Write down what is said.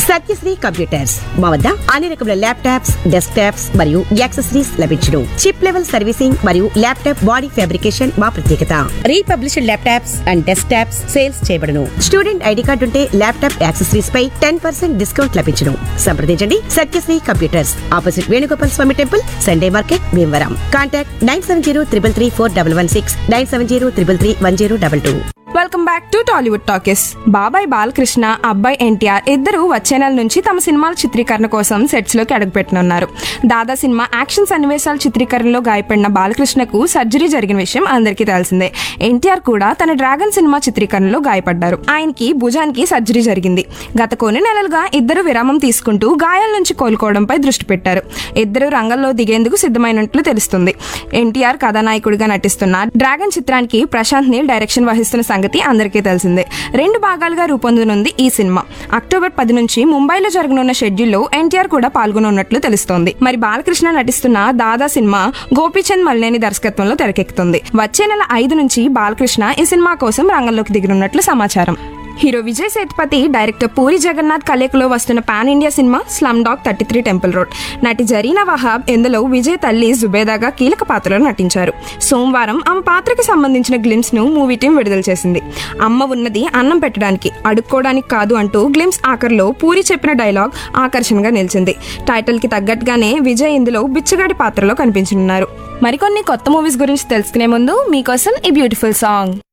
Satyasri computers మా వద్ద అన్ని రకముల ల్యాప్టాప్స్ డెస్క్ టాప్స్ మరియు యాక్సెసరీస్ లభించును చిప్ లెవెల్ సర్వీసింగ్ మరియు ల్యాప్టాప్ బాడీ ఫ్యాబ్రికేషన్ మా ప్రత్యేకత republished laptops and desktops sales చేయబడును స్టూడెంట్ ఐడి కార్డు ఉంటే ల్యాప్టాప్ యాక్సెసరీస్ పై టెన్ పర్సెంట్ డిస్కౌంట్ లభించును సంప్రదించండి Satyasri computers opposite Venugopal Swamy temple Sunday market Bhimavaram contact nine seven zero triple three four double one six nine seven zero triple three one zero double two welcome back to Tollywood talkies బాబాయ్ బాలకృష్ణ అబ్బాయి ఎన్టీఆర్ ఇద్దరు వచ్చే నెల నుంచి తమ సినిమాల చిత్రీకరణ కోసం సెట్స్ లోకి అడుగుపెట్టనున్నారు దాదా సినిమా యాక్షన్ సన్నివేశాల చిత్రీకరణలో గాయపడిన బాలకృష్ణకు సర్జరీ జరిగిన విషయం అందరికీ తెలిసిందే ఎన్టీఆర్ కూడా తన డ్రాగన్ సినిమా చిత్రీకరణలో గాయపడ్డారు ఆయనకి భుజానికి సర్జరీ జరిగింది గత కొన్ని నెలలుగా ఇద్దరు విరామం తీసుకుంటూ గాయాల నుంచి కోలుకోవడంపై దృష్టి పెట్టారు ఇద్దరు రంగంలో దిగేందుకు సిద్ధమైనట్లు తెలుస్తుంది ఎన్టీఆర్ కథానాయకుడిగా నటిస్తున్న డ్రాగన్ చిత్రానికి ప్రశాంత్ నీల్ డైరెక్షన్ వహిస్తున్న సంగతి అందరికీ తెలిసిందే రెండు భాగాలుగా రూపొందనుంది ఈ సినిమా అక్టోబర్ పది నుంచి ముంబైలో జరగనున్న షెడ్యూల్లో ఎన్టీఆర్ కూడా పాల్గొనున్నట్లు తెలుస్తోంది మరి బాలకృష్ణ నటిస్తున్న దాదా సినిమా గోపీచంద్ మల్లేని దర్శకత్వంలో తెరకెక్కుతుంది వచ్చే నెల ఐదు నుంచి బాలకృష్ణ ఈ సినిమా కోసం రంగంలోకి దిగనున్నట్లు సమాచారం హీరో విజయ్ సేతుపతి డైరెక్టర్ పూరి జగన్నాథ్ కలయికలో వస్తున్న pan India cinema slumdog thirty three temple road నటి జరీనా వహాబ్ ఇందులో విజయ్ తల్లి జుబేదాగా కీలక పాత్రలో నటించారు సోమవారం ఆమె పాత్రకి సంబంధించిన గ్లిమ్స్ ను మూవీ టీం విడుదల చేసింది అమ్మ ఉన్నది అన్నం పెట్టడానికి అడుక్కోవడానికి కాదు అంటూ గ్లిమ్స్ ఆఖరిలో పూరి చెప్పిన డైలాగ్ ఆకర్షణగా నిలిచింది టైటిల్ కి తగ్గట్టుగానే విజయ్ ఇందులో బిచ్చగాడి పాత్రలో కనిపించనున్నారు మరికొన్ని కొత్త మూవీస్ గురించి తెలుసుకునే ముందు మీకోసం ఈ బ్యూటిఫుల్ సాంగ్